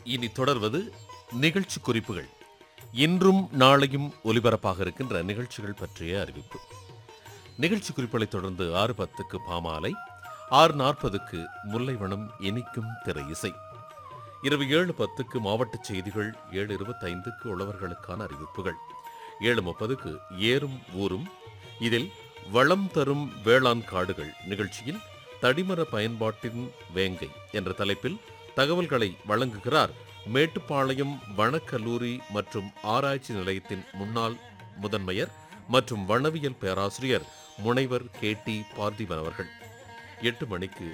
இனி தொடர்வது நிகழ்ச்சி குறிப்புகள் இன்றும் நாளையும் ஒலிபரப்பாக இருக்கின்ற நிகழ்ச்சிகள் பற்றிய அறிவிப்பு நிகழ்ச்சி குறிப்புகளை தொடர்ந்து ஆறு பத்துக்கு பாமாலை ஆறு நாற்பதுக்கு முல்லைவனம் இனிக்கும் திரை இசை இரவு ஏழு பத்துக்கு மாவட்ட செய்திகள் ஏழு இருபத்தைந்துக்கு உழவர்களுக்கான அறிவிப்புகள் ஏழு முப்பதுக்கு ஏறும் ஊரும் இதில் வளம் தரும் வேளாண் காடுகள் நிகழ்ச்சியில் தடிமர பயன்பாட்டின் வேங்கை என்ற தலைப்பில் தகவல்களை வழங்குகிறார் மேட்டுப்பாளையம் வனக்கல்லூரி மற்றும் ஆராய்ச்சி நிலையத்தின் முன்னாள் முதன்மையர் மற்றும் வனவியல் பேராசிரியர் முனைவர் கே டி பார்த்திபன் அவர்கள் எட்டு மணிக்கு